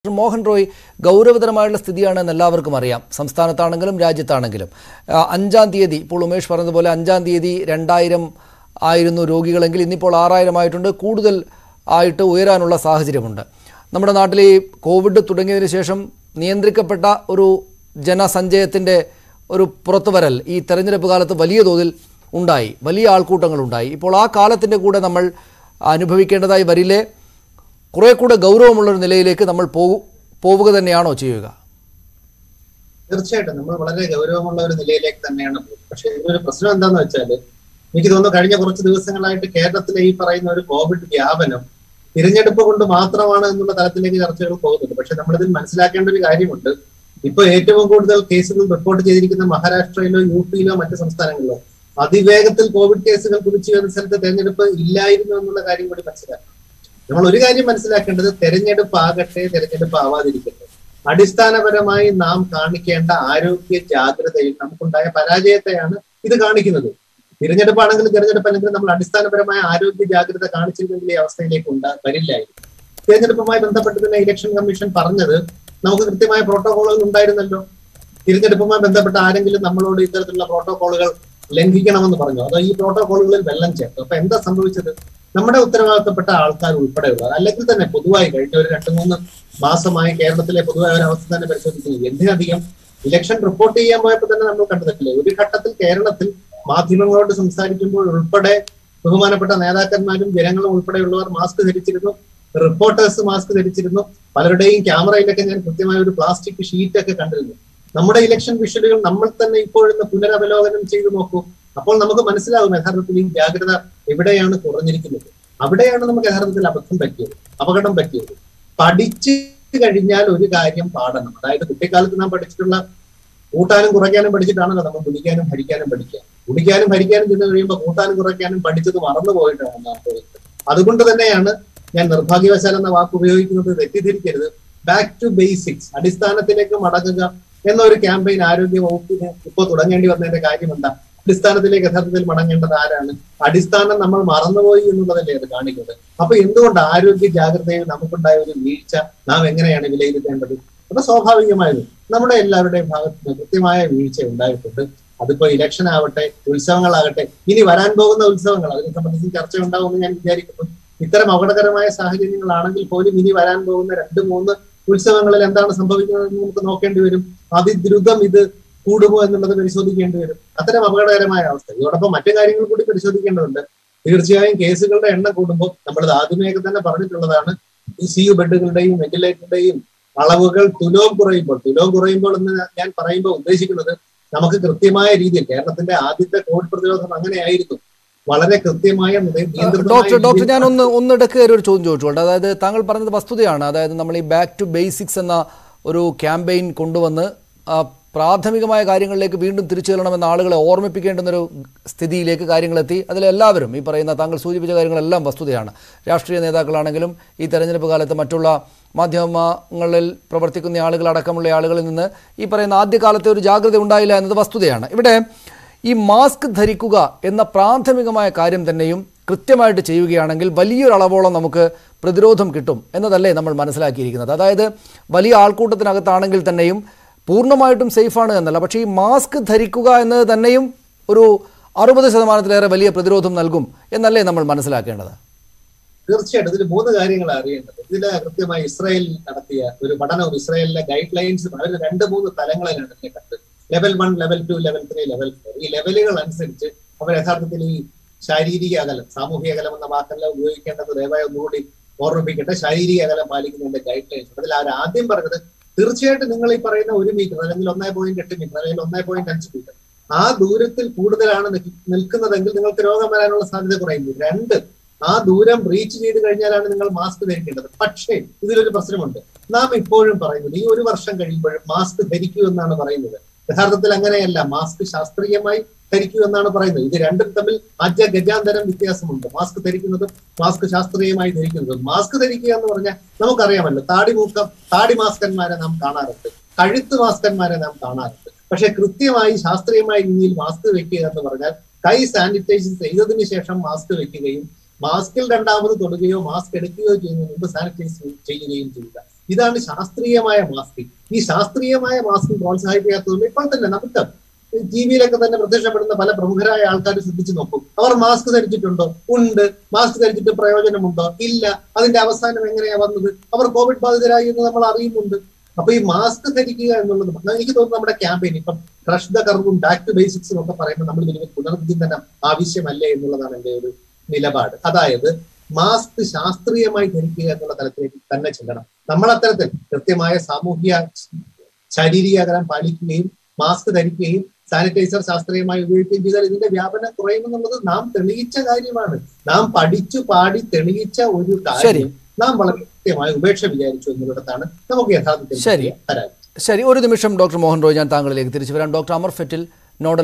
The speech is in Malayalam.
മോഹൻ റോയ് ഗൗരവതരമായുള്ള സ്ഥിതിയാണെന്ന് എല്ലാവർക്കും അറിയാം സംസ്ഥാനത്താണെങ്കിലും രാജ്യത്താണെങ്കിലും ആ, അഞ്ചാം തീയതി ഇപ്പോൾ ഉമേഷ് പറഞ്ഞതുപോലെ അഞ്ചാം തീയതി രണ്ടായിരം ആയിരുന്നു രോഗികളെങ്കിൽ ഇന്നിപ്പോൾ ആറായിരം ആയിട്ടുണ്ട് കൂടുതൽ ആയിട്ട് ഉയരാനുള്ള സാഹചര്യമുണ്ട് നമ്മുടെ നാട്ടിൽ ഈ കോവിഡ് തുടങ്ങിയതിന് ശേഷം നിയന്ത്രിക്കപ്പെട്ട ഒരു ജനസഞ്ചയത്തിൻ്റെ ഒരു പുറത്തുവരൽ ഈ തെരഞ്ഞെടുപ്പ് കാലത്ത് വലിയ തോതിൽ ഉണ്ടായി വലിയ ആൾക്കൂട്ടങ്ങളുണ്ടായി ഇപ്പോൾ ആ കാലത്തിൻ്റെ കൂടെ നമ്മൾ അനുഭവിക്കേണ്ടതായി വരില്ലേ കുറെ കൂടെ ഗൗരവമുള്ളൊരു നിലയിലേക്ക് നമ്മൾ പോകു പോവുക തന്നെയാണോ ചെയ്യുക തീർച്ചയായിട്ടും നമ്മൾ വളരെ ഗൗരവമുള്ള ഒരു നിലയിലേക്ക് തന്നെയാണ് പോകുന്നത് പക്ഷെ ഇതിനൊരു പ്രശ്നം എന്താന്ന് വെച്ചാൽ എനിക്ക് തോന്നുന്നു കഴിഞ്ഞ കുറച്ച് ദിവസങ്ങളായിട്ട് കേരളത്തിലെ ഈ പറയുന്ന ഒരു കോവിഡ് വ്യാപനം തിരഞ്ഞെടുപ്പ് കൊണ്ട് മാത്രമാണ് എന്നുള്ള തലത്തിലേക്ക് ചർച്ചകൾ പോകുന്നുണ്ട് പക്ഷെ നമ്മളിതിൽ മനസ്സിലാക്കേണ്ട ഒരു കാര്യമുണ്ട് ഇപ്പൊ ഏറ്റവും കൂടുതൽ കേസുകൾ റിപ്പോർട്ട് ചെയ്തിരിക്കുന്ന മഹാരാഷ്ട്രയിലോ യു പിയിലോ മറ്റ് സംസ്ഥാനങ്ങളിലോ അതിവേഗത്തിൽ കോവിഡ് കേസുകൾ കുതിച്ചു വരുന്ന സ്ഥലത്ത് തെരഞ്ഞെടുപ്പ് ഇല്ലായിരുന്നു എന്നുള്ള കാര്യം കൂടി മനസ്സിലാക്കണം നമ്മൾ ഒരു കാര്യം മനസ്സിലാക്കേണ്ടത് തെരഞ്ഞെടുപ്പ് ആകട്ടെ തെരഞ്ഞെടുപ്പ് ആവാതിരിക്കട്ടെ അടിസ്ഥാനപരമായി നാം കാണിക്കേണ്ട ആരോഗ്യ ജാഗ്രതയിൽ നമുക്കുണ്ടായ പരാജയത്തെയാണ് ഇത് കാണിക്കുന്നത് തിരഞ്ഞെടുപ്പാണെങ്കിലും തിരഞ്ഞെടുപ്പ് അല്ലെങ്കിൽ നമ്മൾ അടിസ്ഥാനപരമായ ആരോഗ്യ ജാഗ്രത കാണിച്ചിരുന്നെങ്കിൽ ഈ അവസ്ഥയിലേക്ക് ഉണ്ടാ വരില്ലായിരുന്നു തിരഞ്ഞെടുപ്പുമായി ബന്ധപ്പെട്ട് തന്നെ ഇലക്ഷൻ കമ്മീഷൻ പറഞ്ഞത് നമുക്ക് കൃത്യമായ പ്രോട്ടോകോളുകൾ ഉണ്ടായിരുന്നല്ലോ തിരഞ്ഞെടുപ്പുമായി ബന്ധപ്പെട്ട ആരെങ്കിലും നമ്മളോട് ഇത്തരത്തിലുള്ള പ്രോട്ടോകോളുകൾ ലംഘിക്കണമെന്ന് പറഞ്ഞു അതോ ഈ പ്രോട്ടോകോളുകളിൽ വെള്ളം ചേർത്തു അപ്പൊ എന്താ സംഭവിച്ചത് നമ്മുടെ ഉത്തരവാദിത്തപ്പെട്ട ആൾക്കാർ ഉൾപ്പെടെയുള്ളവർ അല്ലെങ്കിൽ തന്നെ പൊതുവായി കഴിഞ്ഞ ഒരു രണ്ട് മൂന്ന് മാസമായി കേരളത്തിലെ പൊതുവായ ഒരു അവസ്ഥ തന്നെ പരിശോധിക്കുന്നത് എന്തിനധികം ഇലക്ഷൻ റിപ്പോർട്ട് ചെയ്യാൻ പോയപ്പോൾ തന്നെ നമ്മൾ കണ്ടതിട്ടില്ലേ ഒരു ഘട്ടത്തിൽ കേരളത്തിൽ മാധ്യമങ്ങളോട് സംസാരിക്കുമ്പോൾ ഉൾപ്പെടെ ബഹുമാനപ്പെട്ട നേതാക്കന്മാരും ജനങ്ങളും ഉൾപ്പെടെയുള്ളവർ മാസ്ക് ധരിച്ചിരുന്നു റിപ്പോർട്ടേഴ്സ് മാസ്ക് ധരിച്ചിരുന്നു പലരുടെയും ക്യാമറയിലൊക്കെ ഞാൻ കൃത്യമായ ഒരു പ്ലാസ്റ്റിക് ഷീറ്റ് ഒക്കെ കണ്ടിരുന്നു നമ്മുടെ ഇലക്ഷൻ വിഷ്വലുകൾ നമ്മൾ തന്നെ ഇപ്പോഴൊന്ന് പുനരവലോകനം ചെയ്തു നോക്കൂ അപ്പോൾ നമുക്ക് മനസ്സിലാവും യഥാർത്ഥത്തിൽ ഈ ജാഗ്രത എവിടെയാണ് കുറഞ്ഞിരിക്കുന്നത് അവിടെയാണ് നമുക്ക് യഥാർത്ഥത്തിൽ അബദ്ധം പറ്റിയത് അപകടം പറ്റിയത് പഠിച്ചു കഴിഞ്ഞാൽ ഒരു കാര്യം പാടണം അതായത് കുട്ടിക്കാലത്ത് നാം പഠിച്ചിട്ടുള്ള കൂട്ടാനും കുറയ്ക്കാനും പഠിച്ചിട്ടാണല്ലോ നമ്മൾ കുടിക്കാനും ഭരിക്കാനും പഠിക്കുക കുടിക്കാനും ഭരിക്കാനും ചെന്ന് കഴിയുമ്പോൾ കൂട്ടാനും കുറയ്ക്കാനും പഠിച്ചത് മറന്നു പോയിട്ടാണ് നാം പോയത് അതുകൊണ്ട് തന്നെയാണ് ഞാൻ നിർഭാഗ്യവശാൽ എന്ന വാക്ക് ഉപയോഗിക്കുന്നത് തെറ്റിദ്ധരിക്കരുത് ബാക്ക് ടു ബേസിക്സ് അടിസ്ഥാനത്തിലേക്ക് മടങ്ങുക എന്നൊരു ക്യാമ്പയിൻ ആരോഗ്യ വകുപ്പിന് ഇപ്പോൾ തുടങ്ങേണ്ടി വന്നതിന്റെ കാര്യം എന്താ അടിസ്ഥാനത്തിലേക്ക് യഥാർത്ഥത്തിൽ മടങ്ങേണ്ടത് ആരാണ് അടിസ്ഥാനം നമ്മൾ മറന്നുപോയി എന്നുള്ളതല്ലേ അത് കാണിക്കുന്നത് അപ്പൊ എന്തുകൊണ്ട് ആരോഗ്യ ജാഗ്രതയിൽ നമുക്കുണ്ടായ ഒരു വീഴ്ച നാം എങ്ങനെയാണ് വിലയിരുത്തേണ്ടത് അപ്പൊ സ്വാഭാവികമായത് നമ്മുടെ എല്ലാവരുടെയും ഭാഗത്ത് നിന്ന് കൃത്യമായ വീഴ്ച ഉണ്ടായിട്ടുണ്ട് അതിപ്പോ ഇലക്ഷൻ ആവട്ടെ ഉത്സവങ്ങളാകട്ടെ ഇനി വരാൻ പോകുന്ന ഉത്സവങ്ങൾ അതിനെ സംബന്ധിച്ച് ചർച്ച ഉണ്ടാവുമെന്ന് ഞാൻ വിചാരിക്കുന്നു ഇത്തരം അപകടകരമായ സാഹചര്യങ്ങളാണെങ്കിൽ പോലും ഇനി വരാൻ പോകുന്ന രണ്ട് മൂന്ന് ഉത്സവങ്ങളിൽ എന്താണ് സംഭവിക്കുന്നതെന്ന് നമുക്ക് നോക്കേണ്ടി വരും അതിദ്രുതം ഇത് കൂടുമോ എന്നുള്ളത് പരിശോധിക്കേണ്ടി വരും അത്തരം അപകടകരമായ അവസ്ഥ ഇതോടൊപ്പം മറ്റു കാര്യങ്ങൾ കൂടി പരിശോധിക്കേണ്ടതുണ്ട് തീർച്ചയായും കേസുകളുടെ എണ്ണം കൂടുമ്പോൾ നമ്മൾ ആദ്യമേയൊക്കെ തന്നെ പറഞ്ഞിട്ടുള്ളതാണ് ഈ സി യു ബെഡുകളുടെയും വെന്റിലേറ്ററുടെയും അളവുകൾ തുലോം കുറയുമ്പോൾ തുലോം കുറയുമ്പോൾ എന്ന് ഞാൻ പറയുമ്പോൾ ഉദ്ദേശിക്കുന്നത് നമുക്ക് കൃത്യമായ രീതിയിൽ കേരളത്തിന്റെ ആദ്യത്തെ കോവിഡ് പ്രതിരോധം അങ്ങനെയായിരുന്നു വളരെ കൃത്യമായ നിയന്ത്രിതമായ ഡോക്ടർ ഡോക്ടർ രീതിയിൽ ഞാൻ ഒന്ന് ഒന്നിടക്ക് കയറി ഒരു ചോദ്യം ചോദിച്ചോട്ടെ അതായത് താങ്കൾ പറഞ്ഞത് വസ്തുതയാണ് അതായത് നമ്മൾ ഈ ബാക്ക് ടു ബേസിക്സ് എന്ന ഒരു ക്യാമ്പയിൻ കൊണ്ടുവന്ന് ആ, പ്രാഥമികമായ കാര്യങ്ങളിലേക്ക് വീണ്ടും തിരിച്ചു ചെല്ലണമെന്ന ആളുകളെ ഓർമ്മിപ്പിക്കേണ്ടുന്നൊരു സ്ഥിതിയിലേക്ക് കാര്യങ്ങളെത്തി അതിലെല്ലാവരും ഈ പറയുന്ന താങ്കൾ സൂചിപ്പിച്ച കാര്യങ്ങളെല്ലാം വസ്തുതയാണ് രാഷ്ട്രീയ നേതാക്കളാണെങ്കിലും ഈ തെരഞ്ഞെടുപ്പ് കാലത്ത് മറ്റുള്ള മാധ്യമങ്ങളിൽ പ്രവർത്തിക്കുന്ന ആളുകൾ അടക്കമുള്ള ആളുകളിൽ നിന്ന് ഈ പറയുന്ന ആദ്യകാലത്തെ ഒരു ജാഗ്രത ഉണ്ടായില്ല എന്നത് വസ്തുതയാണ് ഇവിടെ ഈ മാസ്ക് ധരിക്കുക എന്ന പ്രാഥമികമായ കാര്യം തന്നെയും കൃത്യമായിട്ട് ചെയ്യുകയാണെങ്കിൽ വലിയൊരു അളവോളം നമുക്ക് പ്രതിരോധം കിട്ടും എന്നതല്ലേ നമ്മൾ മനസ്സിലാക്കിയിരിക്കുന്നത് അതായത് വലിയ ആൾക്കൂട്ടത്തിനകത്താണെങ്കിൽ തന്നെയും പൂർണ്ണമായിട്ടും സേഫാണ് എന്നല്ല പക്ഷേ ഈ മാസ്ക് ധരിക്കുക എന്നത് തന്നെയും ഒരു അറുപത് ശതമാനത്തിലേറെ വലിയ പ്രതിരോധം നൽകും എന്നല്ലേ നമ്മൾ മനസ്സിലാക്കേണ്ടത് തീർച്ചയായിട്ടും ഇതിൽ മൂന്ന് കാര്യങ്ങൾ അറിയേണ്ടത് ഇതില് കൃത്യമായി ഇസ്രായേൽ നടത്തിയ ഒരു പഠനവും ഇസ്രായേലിലെ ഗൈഡ് ലൈൻസും അവർ രണ്ട് മൂന്ന് തലങ്ങളിലാണ് ഇതിനെ കണ്ടത് level one level two level three level four ഈ ലെവലുകൾ അനുസരിച്ച് അവർ യഥാർത്ഥത്തിൽ ഈ ശാരീരിക അകലം സാമൂഹിക അകലം എന്ന വാക്കല്ല ഉപയോഗിക്കേണ്ടത് ദയവായി ഒന്നുകൂടി ഓർമ്മിപ്പിക്കട്ടെ ശാരീരിക അകലം പാലിക്കുന്നതിന്റെ ഗൈഡ് ലൈൻസ് അതിൽ അവർ ആദ്യം പറഞ്ഞത് തീർച്ചയായിട്ടും നിങ്ങൾ ഈ പറയുന്ന ഒരു മീറ്റർ അല്ലെങ്കിൽ ഒന്നേ പോയിന്റ് എട്ട് മീറ്റർ അല്ലെങ്കിൽ ഒന്നേ പോയിന്റ് അഞ്ച് മീറ്റർ ആ ദൂരത്തിൽ കൂടുതലാണ് നിൽക്ക് നിൽക്കുന്നതെങ്കിൽ നിങ്ങൾക്ക് രോഗം വരാനുള്ള സാധ്യത കുറയുന്നു രണ്ട് ആ ദൂരം റീച്ച് ചെയ്ത് കഴിഞ്ഞാലാണ് നിങ്ങൾ മാസ്ക് ധരിക്കേണ്ടത് പക്ഷേ ഇതിലൊരു പ്രശ്നമുണ്ട് നാം ഇപ്പോഴും പറയുന്നത് ഈ ഒരു വർഷം കഴിയുമ്പോഴും മാസ്ക് ധരിക്കൂ എന്നാണ് പറയുന്നത് യഥാർത്ഥത്തിൽ അങ്ങനെയല്ല മാസ്ക് ശാസ്ത്രീയമായി ധരിക്കൂ എന്നാണ് പറയുന്നത് ഇത് രണ്ടും തമ്മിൽ അജ ഗജാന്തരം വ്യത്യാസമുണ്ട് മാസ്ക് ധരിക്കുന്നതും മാസ്ക് ശാസ്ത്രീയമായി ധരിക്കുന്നതും മാസ്ക് ധരിക്കുക എന്ന് പറഞ്ഞാൽ നമുക്കറിയാമല്ലോ താടി മൂക്കം താടി മാസ്കന്മാരെ നാം കാണാറുണ്ട് കഴുത്ത് മാസ്കന്മാരെ നാം കാണാറുണ്ട് പക്ഷെ കൃത്യമായി ശാസ്ത്രീയമായ രീതിയിൽ മാസ്ക് വെക്കുക എന്ന് പറഞ്ഞാൽ കൈ സാനിറ്റൈസ് ചെയ്തതിനു ശേഷം മാസ്ക് വെക്കുകയും മാസ്കിൽ രണ്ടാമത് തൊടുകയോ മാസ്ക് എടുക്കുകയോ ചെയ്യുന്നതിന് മുമ്പ് സാനിറ്റൈസ് ചെയ്യുകയും ചെയ്യുക ഇതാണ് ശാസ്ത്രീയമായ മാസ്കിംഗ് ഈ ശാസ്ത്രീയമായ മാസ്കിംഗ് പ്രോത്സാഹിപ്പിക്കാത്തതുകൊണ്ട് ഇപ്പോൾ തന്നെ നമുക്ക് ടി വിയിലൊക്കെ തന്നെ പ്രത്യക്ഷപ്പെടുന്ന പല പ്രമുഖരായ ആൾക്കാർ ശ്രദ്ധിച്ചു നോക്കും അവർ മാസ്ക് ധരിച്ചിട്ടുണ്ടോ ഉണ്ട് മാസ്ക് ധരിച്ചിട്ട് പ്രയോജനമുണ്ടോ ഇല്ല അതിന്റെ അവസാനം എങ്ങനെയാ വന്നത് അവർ കോവിഡ് ബാധിതരായി എന്ന് നമ്മൾ അറിയുന്നുണ്ട് അപ്പൊ ഈ മാസ്ക് ധരിക്കുക എന്നുള്ളത് എനിക്ക് തോന്നുന്നു നമ്മുടെ ക്യാമ്പയിൻ ഇപ്പം ക്രഷ് ദ കർവും ബാക്ക് ടു ബേസിക്സും ഒക്കെ പറയുമ്പോൾ നമ്മൾ ഇതിന് പുനർവിചിന്തനം ആവശ്യമല്ലേ എന്നുള്ളതാണ് എന്റെ ഒരു നിലപാട് അതായത് മാസ്ക് ശാസ്ത്രീയമായി ധരിക്കുക എന്നുള്ള തലത്തിലേക്ക് തന്നെ ചെല്ലണം നമ്മൾ അത്തരത്തിൽ കൃത്യമായ സാമൂഹ്യ ശാരീരിക അകലം പാലിക്കുകയും മാസ്ക് ധരിക്കുകയും സാനിറ്റൈസർ ശാസ്ത്രീയമായി ഉപയോഗിക്കുകയും ചെയ്താൽ ഇതിന്റെ വ്യാപനം കുറയുമെന്നുള്ളത് നാം തെളിയിച്ച കാര്യമാണ് നാം പഠിച്ചു പാടി തെളിയിച്ച ഒരു ശരി. കാര്യം നാം വളരെ കൃത്യമായി ഉപേക്ഷ വിചാരിച്ചു എന്നുള്ളിടത്താണ് നമുക്ക് യഥാർത്ഥത്തിൽ ശരി. തരാൻ ശരി ഒരു നിമിഷം ഡോക്ടർ മോഹൻ റോയ് ഞാൻ താങ്കളിലേക്ക് തിരിച്ചു വരാം ഡോക്ടർ അമർ ഫെറ്റിൽ